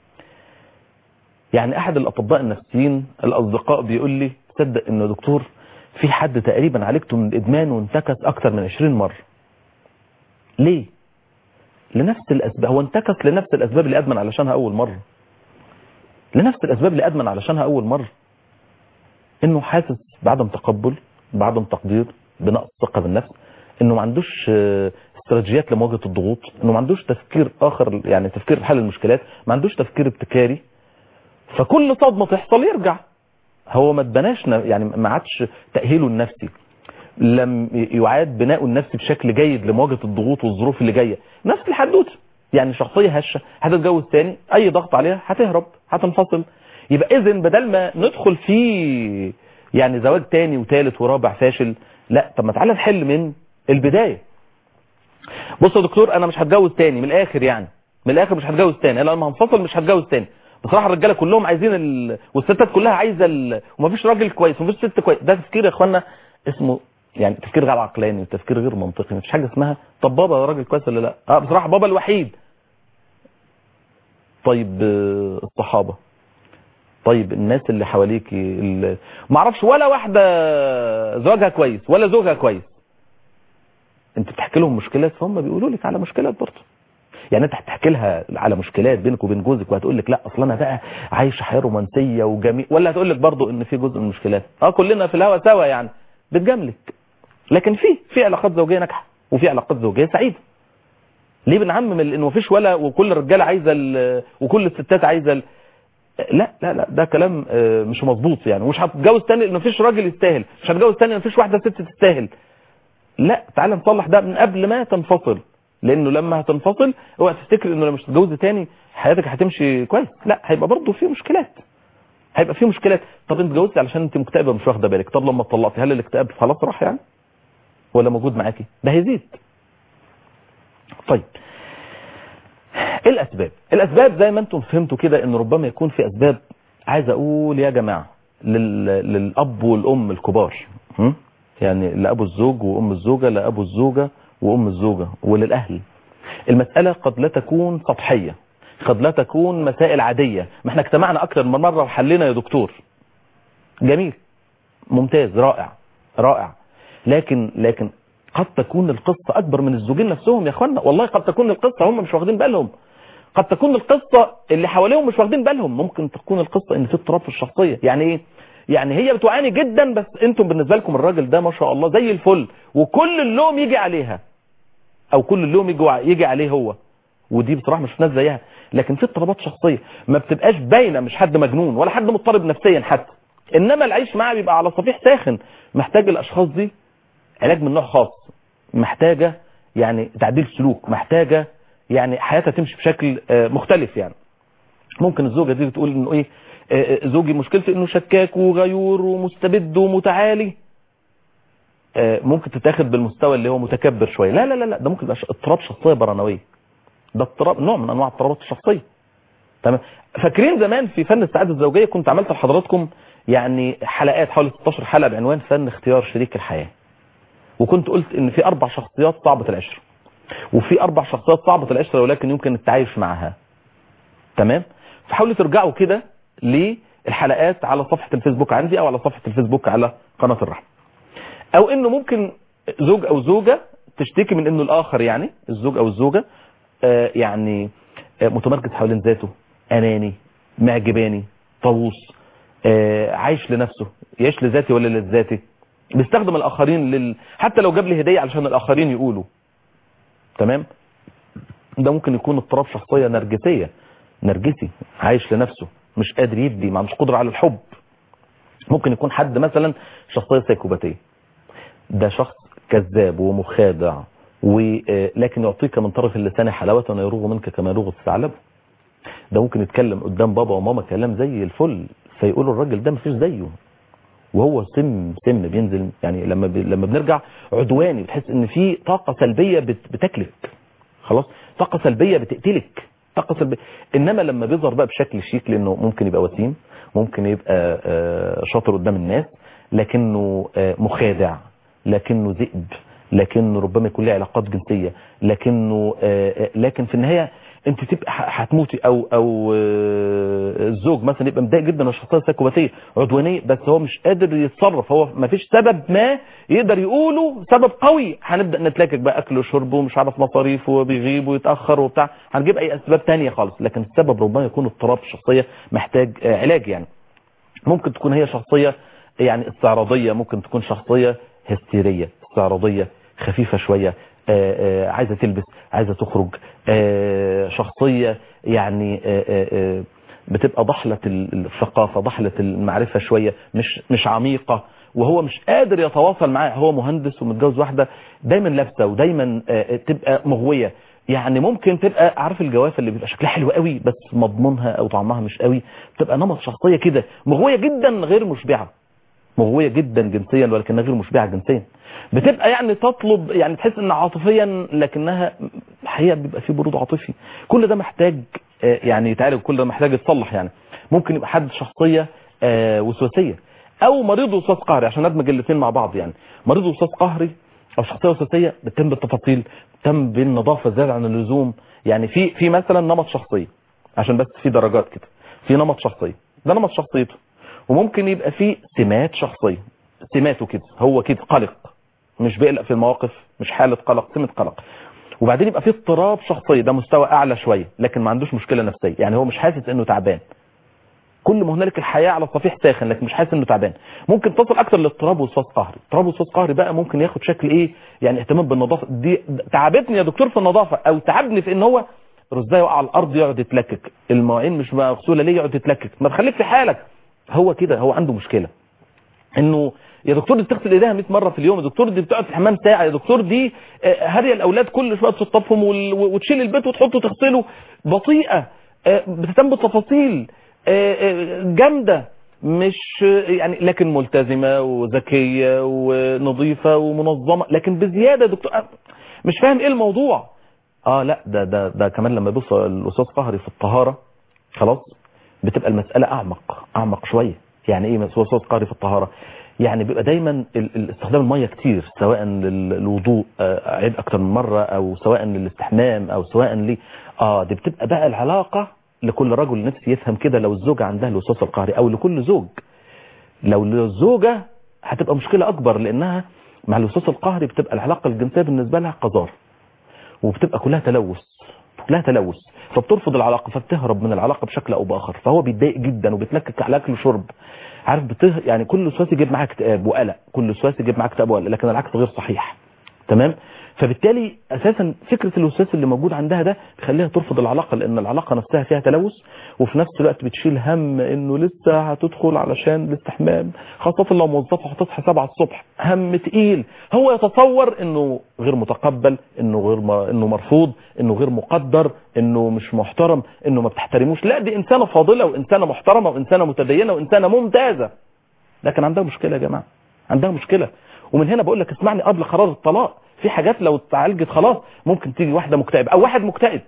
[SPEAKER 3] يعني احد الاطباء النفسيين الاصدقاء بيقول لي تصدق انه دكتور في حد تقريبا عالجته من الادمان وانتكس اكتر من 20 مره ليه لنفس الاسباب هو انتكس لنفس الاسباب اللي ادمن علشانها اول مره لنفس الاسباب اللي ادمن علشانها اول مره انه حاسس بعدم تقبل بعدم تقدير بنقص ثقه بالنفس انه ما عندوش آه، استراتيجيات لمواجهه الضغوط انه ما عندوش تفكير اخر يعني تفكير في حل المشكلات ما عندوش تفكير ابتكاري فكل صدمه تحصل يرجع هو ما اتبناش ن- يعني ما عادش تاهيله النفسي لم يعاد بناؤه النفسي بشكل جيد لمواجهه الضغوط والظروف اللي جايه نفس الحدوته يعني شخصيه هشه هتتجوز تاني اي ضغط عليها هتهرب هتنفصل يبقى اذا بدل ما ندخل في يعني زواج تاني وتالت ورابع فاشل لا طب ما تعالى نحل من البدايه بص يا دكتور انا مش هتجوز تاني من الاخر يعني من الاخر مش هتجوز تاني انا لما هنفصل مش هتجوز تاني بصراحه الرجاله كلهم عايزين ال... والستات كلها عايزه ال... ومفيش راجل كويس ومفيش ست كويس ده تفكير يا اخوانا اسمه يعني تفكير غير عقلاني وتفكير غير منطقي مفيش حاجه اسمها طب بابا راجل كويس ولا لا اه بصراحه بابا الوحيد طيب آه، الصحابه طيب الناس اللي حواليك اللي... ما اعرفش ولا واحده زوجها كويس ولا زوجها كويس انت بتحكي لهم مشكلات فهم بيقولوا لك على مشكلات برضه يعني انت هتحكي لها على مشكلات بينك وبين جوزك وهتقول لك لا اصل انا بقى عايشه حياه رومانسيه وجميل ولا هتقول لك برضه ان في جزء من المشكلات اه كلنا في الهوا سوا يعني بتجاملك لكن في في علاقات زوجيه ناجحه وفي علاقات زوجيه سعيده ليه بنعمم ال- انه مفيش ولا وكل الرجاله عايزه ال- وكل الستات عايزه ال- لا لا لا ده كلام آه، مش مظبوط يعني ومش هتتجوز تاني لان مفيش راجل يستاهل مش هتتجوز تاني لان مفيش واحده ست تستاهل لا تعالى نصلح ده من قبل ما تنفصل لانه لما هتنفصل اوعى تفتكر انه لما مش هتتجوز تاني حياتك هتمشي كويس لا هيبقى برضه في مشكلات هيبقى في مشكلات طب انت اتجوزتي علشان انت مكتئبه مش واخده بالك طب لما اتطلقتي هل الاكتئاب خلاص راح يعني ولا موجود معاكي ده هيزيد طيب ايه الاسباب الاسباب زي ما انتم فهمتوا كده ان ربما يكون في اسباب عايز اقول يا جماعه لل... للاب والام الكبار هم؟ يعني لابو الزوج وام الزوجه لابو الزوجه وام الزوجه وللاهل المساله قد لا تكون سطحيه قد لا تكون مسائل عاديه ما احنا اجتمعنا اكتر من مره وحلينا يا دكتور جميل ممتاز رائع رائع لكن لكن قد تكون القصة أكبر من الزوجين نفسهم يا أخوانا والله قد تكون القصة هم مش واخدين بالهم قد تكون القصة اللي حواليهم مش واخدين بالهم ممكن تكون القصة ان في اضطراب في الشخصية يعني ايه يعني هي بتعاني جدا بس انتم بالنسبة لكم الراجل ده ما شاء الله زي الفل وكل اللوم يجي عليها او كل اللوم يجي يجي عليه هو ودي بصراحة مش ناس زيها لكن في اضطرابات شخصية ما بتبقاش باينة مش حد مجنون ولا حد مضطرب نفسيا حتى انما العيش معاه بيبقى على صفيح ساخن محتاج الاشخاص دي علاج من نوع خاص محتاجة يعني تعديل سلوك محتاجة يعني حياتها تمشي بشكل آه، مختلف يعني ممكن الزوجة دي تقول انه ايه آه، آه، زوجي مشكلتي انه شكاك وغيور ومستبد ومتعالي آه، ممكن تتاخد بالمستوى اللي هو متكبر شوية لا لا لا لا ده ممكن يبقى ش- اضطراب شخصية برانوية ده اضطراب نوع من انواع اضطرابات الشخصية تمام فاكرين زمان في فن السعادة الزوجية كنت عملت لحضراتكم يعني حلقات حوالي 16 حلقة بعنوان فن اختيار شريك الحياة وكنت قلت ان في اربع شخصيات صعبة العشرة وفي اربع شخصيات صعبة العشرة ولكن يمكن التعايش معها تمام فحاولوا ترجعوا كده للحلقات على صفحة الفيسبوك عندي او على صفحة الفيسبوك على قناة الرحمة او انه ممكن زوج او زوجة تشتكي من انه الاخر يعني الزوج او الزوجة آه يعني آه متمركز حوالين ذاته اناني معجباني طاووس آه عايش لنفسه يعيش لذاتي ولا لذاتي بيستخدم الاخرين لل... حتى لو جاب لي هديه علشان الاخرين يقولوا تمام ده ممكن يكون اضطراب شخصيه نرجسيه نرجسي عايش لنفسه مش قادر يدي ما عندوش قدره على الحب ممكن يكون حد مثلا شخصيه سيكوباتيه ده شخص كذاب ومخادع ولكن يعطيك من طرف اللسان حلاوه ويروغ منك كما يروغ الثعلب ده ممكن يتكلم قدام بابا وماما كلام زي الفل فيقولوا الراجل ده مفيش زيه وهو سم سم بينزل يعني لما ب... لما بنرجع عدواني بتحس ان في طاقه سلبيه بت... بتاكلك خلاص طاقه سلبيه بتقتلك طاقه سلبيه انما لما بيظهر بقى بشكل شيك لانه ممكن يبقى وسيم ممكن يبقى آه، شاطر قدام الناس لكنه آه، مخادع لكنه ذئب لكنه ربما يكون له علاقات جنسيه لكنه آه، آه، لكن في النهايه انت تبقى ح- هتموتي او او آه، الزوج مثلا يبقى متضايق جدا من الشخصيه السيكوباتيه عدوانيه بس هو مش قادر يتصرف هو ما فيش سبب ما يقدر يقوله سبب قوي هنبدا نتلاكك بقى اكل وشرب ومش عارف مصاريف وبيغيب ويتاخر وبتاع هنجيب اي اسباب تانية خالص لكن السبب ربما يكون اضطراب الشخصيه محتاج آه، علاج يعني ممكن تكون هي شخصيه يعني استعراضية ممكن تكون شخصية هستيرية استعراضية خفيفة شوية آه، آه، عايزة تلبس عايزة تخرج آه، شخصية يعني آه، آه، آه، بتبقى ضحلة الثقافة ضحلة المعرفة شوية مش مش عميقة وهو مش قادر يتواصل معاه هو مهندس ومتجوز واحدة دايما لابسة ودايما آه، تبقى مغوية يعني ممكن تبقى عارف الجوافه اللي بيبقى شكلها حلو قوي بس مضمونها او طعمها مش قوي بتبقى نمط شخصيه كده مغويه جدا غير مشبعه مغويه جدا جنسيا ولكنها غير مشبعه جنسيا بتبقى يعني تطلب يعني تحس انها عاطفيا لكنها الحقيقه بيبقى في برود عاطفي كل ده محتاج آه، يعني يتعالج كل ده محتاج يتصلح يعني ممكن يبقى حد شخصيه آه، وسواسيه او مريض وسواس قهري عشان ندمج الاثنين مع بعض يعني مريض وسواس قهري او شخصيه وسواسيه بتتم بالتفاصيل بتتم بالنظافه زياده عن اللزوم يعني في في مثلا نمط شخصيه عشان بس في درجات كده في نمط شخصيه ده نمط شخصيته وممكن يبقى في سمات شخصيه سماته كده هو كده قلق مش بيقلق في المواقف مش حاله قلق سمه قلق وبعدين يبقى في اضطراب شخصيه ده مستوى اعلى شويه لكن ما عندوش مشكله نفسيه يعني هو مش حاسس انه تعبان كل ما هنالك الحياة على الصفيح ساخن لكن مش حاسس انه تعبان ممكن تصل اكتر لاضطراب وسواس قهري اضطراب وسواس قهري بقى ممكن ياخد شكل ايه يعني اهتمام بالنظافه دي تعبتني يا دكتور في النظافه او تعبني في ان هو رزايه وقع على الارض يقعد يتلكك المواعين مش مغسوله ليه يقعد يتلكك ما تخليك في حالك هو كده هو عنده مشكله انه يا دكتور دي بتغسل ايديها 100 مره في اليوم يا دكتور دي بتقعد في الحمام ساعه يا دكتور دي آه، هاريه الاولاد كل شويه تشطفهم وال- وتشيل البيت وتحطه تغسله بطيئه آه، بتهتم بالتفاصيل آه، آه، جامده مش آه، يعني لكن ملتزمه وذكيه ونظيفه ومنظمه لكن بزياده يا دكتور آه، مش فاهم ايه الموضوع اه لا ده ده ده كمان لما يبص الاستاذ قهري في الطهاره خلاص بتبقى المساله اعمق اعمق شويه يعني ايه وسواس قهري في الطهاره يعني بيبقى دايما ال- ال- استخدام الميه كتير سواء لل- للوضوء آه، عيد اكتر من مره او سواء للاستحمام او سواء ل اه دي بتبقى بقى العلاقه لكل رجل نفسي يفهم كده لو الزوجه عندها الوسواس القهري او لكل زوج لو للزوجه هتبقى مشكله اكبر لانها مع الوسواس القهري بتبقى العلاقه الجنسيه بالنسبه لها قذاره وبتبقى كلها تلوث كلها تلوث فبترفض العلاقه فبتهرب من العلاقه بشكل او باخر فهو بيتضايق جدا وبيتلكك على اكل وشرب عارف بته... يعني كل وسواس يجيب معاه اكتئاب وقلق كل وسواس يجيب معاه اكتئاب وقلق لكن العكس غير صحيح تمام فبالتالي اساسا فكره الوسواس اللي موجود عندها ده بيخليها ترفض العلاقه لان العلاقه نفسها فيها تلوث وفي نفس الوقت بتشيل هم انه لسه هتدخل علشان الاستحمام خاصه لو موظفه هتصحى 7 الصبح هم تقيل هو يتصور انه غير متقبل انه غير م... انه مرفوض انه غير مقدر انه مش محترم انه ما بتحترموش لا دي انسانه فاضله وانسانه محترمه وانسانه متدينه وانسانه ممتازه لكن عندها مشكله يا جماعه عندها مشكله ومن هنا بقول لك اسمعني قبل قرار الطلاق في حاجات لو اتعالجت خلاص ممكن تيجي واحده مكتئبه او واحد مكتئب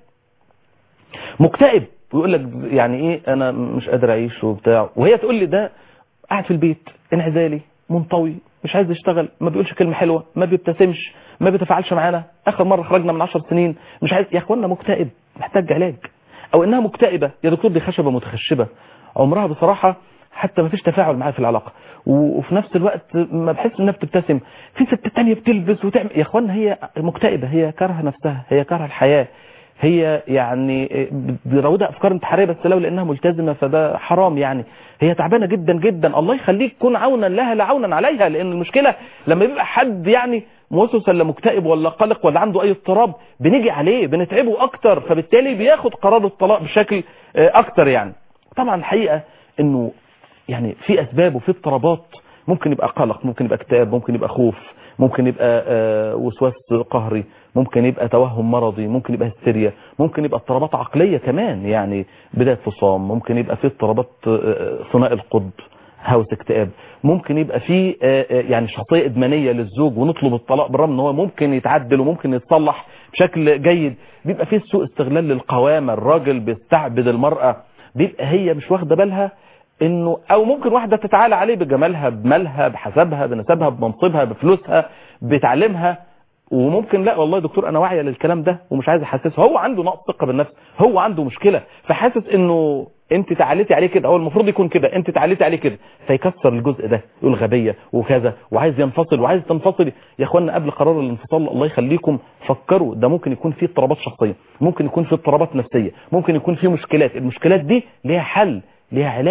[SPEAKER 3] مكتئب ويقول لك يعني ايه انا مش قادر اعيش وبتاع وهي تقول لي ده قاعد في البيت انعزالي منطوي مش عايز يشتغل ما بيقولش كلمه حلوه ما بيبتسمش ما بيتفاعلش معانا اخر مره خرجنا من 10 سنين مش عايز يا اخوانا مكتئب محتاج علاج او انها مكتئبه يا دكتور دي خشبه متخشبه عمرها بصراحه حتى ما فيش تفاعل معاها في العلاقه و- وفي نفس الوقت ما بحس انها بتبتسم في ست تانية بتلبس وتعمل يا اخوانا هي مكتئبه هي كارهه نفسها هي كارهه الحياه هي يعني بيراودها افكار انتحاريه بس لو لانها ملتزمه فده حرام يعني هي تعبانه جدا جدا الله يخليك كن عونا لها لا عونا عليها لان المشكله لما يبقى حد يعني موسوس ولا مكتئب ولا قلق ولا عنده اي اضطراب بنيجي عليه بنتعبه اكتر فبالتالي بياخد قرار الطلاق بشكل آه، اكتر يعني طبعا الحقيقه انه يعني في اسباب وفي اضطرابات ممكن يبقى قلق ممكن يبقى اكتئاب ممكن يبقى خوف ممكن يبقى آه، وسواس قهري ممكن يبقى توهم مرضي ممكن يبقى هستيريا ممكن يبقى اضطرابات عقليه كمان يعني بدايه فصام ممكن يبقى في اضطرابات آه، ثنائي القطب هوس اكتئاب ممكن يبقى في آه، آه، يعني شخصيه ادمانيه للزوج ونطلب الطلاق بالرغم ان هو ممكن يتعدل وممكن يتصلح بشكل جيد بيبقى في سوء استغلال للقوامه الراجل بيستعبد المراه بيبقى هي مش واخده بالها انه او ممكن واحده تتعالى عليه بجمالها بمالها بحسبها بنسبها بمنصبها بفلوسها بتعليمها وممكن لا والله يا دكتور انا واعيه للكلام ده ومش عايز احسسه هو عنده نقص ثقه بالنفس هو عنده مشكله فحاسس انه انت تعاليتي عليه كده هو المفروض يكون كده انت تعاليتي عليه كده فيكسر الجزء ده يقول غبيه وكذا وعايز ينفصل وعايز تنفصلي يا اخوانا قبل قرار الانفصال الله يخليكم فكروا ده ممكن يكون فيه اضطرابات شخصيه ممكن يكون فيه اضطرابات نفسيه ممكن يكون فيه مشكلات المشكلات دي ليها حل ليها علاج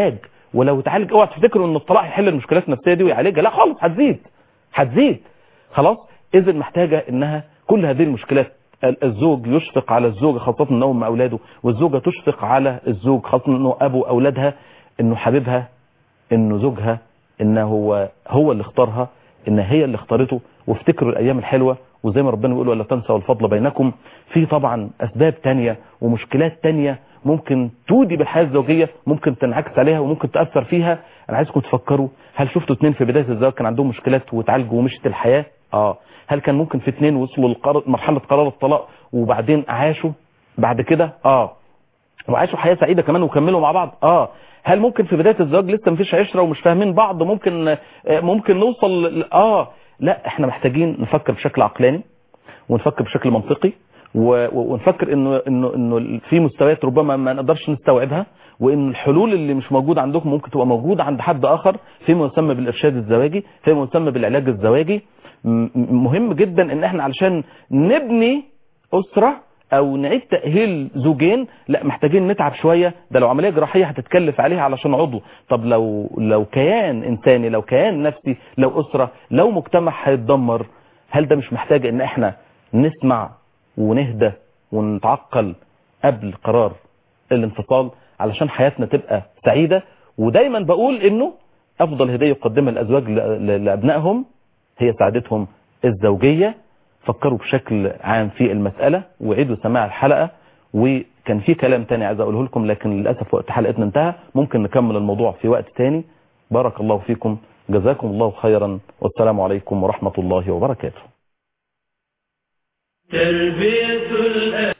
[SPEAKER 3] ولو اتعالج اوعى تفتكروا ان الطلاق هيحل المشكلات النفسيه دي ويعالجها لا خالص هتزيد هتزيد خلاص اذا محتاجه انها كل هذه المشكلات ال- الزوج يشفق على الزوجه خاصه انه ام اولاده والزوجه تشفق على الزوج خاصه انه ابو اولادها انه حبيبها انه زوجها انه هو هو اللي اختارها ان هي اللي اختارته وافتكروا الايام الحلوه وزي ما ربنا بيقول ولا تنسوا الفضل بينكم في طبعا اسباب تانية ومشكلات تانية ممكن تودي بالحياه الزوجيه ممكن تنعكس عليها وممكن تاثر فيها انا عايزكم تفكروا هل شفتوا اتنين في بدايه الزواج كان عندهم مشكلات وتعالجوا ومشت الحياه اه هل كان ممكن في اتنين وصلوا لمرحله قرار الطلاق وبعدين عاشوا بعد كده اه وعاشوا حياه سعيده كمان وكملوا مع بعض اه هل ممكن في بدايه الزواج لسه مفيش عشره ومش فاهمين بعض ممكن آه، ممكن نوصل ل- اه لا احنا محتاجين نفكر بشكل عقلاني ونفكر بشكل منطقي و- و- ونفكر انه انه انه في مستويات ربما ما نقدرش نستوعبها وان الحلول اللي مش موجوده عندكم ممكن تبقى موجوده عند حد اخر فيما يسمى بالارشاد الزواجي فيما يسمى بالعلاج الزواجي م- م- مهم جدا ان احنا علشان نبني اسره او نعيد تاهيل زوجين لا محتاجين نتعب شويه ده لو عمليه جراحيه هتتكلف عليها علشان عضو طب لو لو كيان انساني لو كيان نفسي لو اسره لو مجتمع هيتدمر هل ده مش محتاج ان احنا نسمع ونهدى ونتعقل قبل قرار الانفصال علشان حياتنا تبقى سعيده ودايما بقول انه افضل هديه يقدمها الازواج ل- ل- لابنائهم هي سعادتهم الزوجيه فكروا بشكل عام في المساله وعيدوا سماع الحلقه وكان في كلام تاني عايز اقوله لكم لكن للاسف وقت حلقتنا انتهى ممكن نكمل الموضوع في وقت تاني بارك الله فيكم جزاكم الله خيرا والسلام عليكم ورحمه الله وبركاته
[SPEAKER 2] تربية الأ...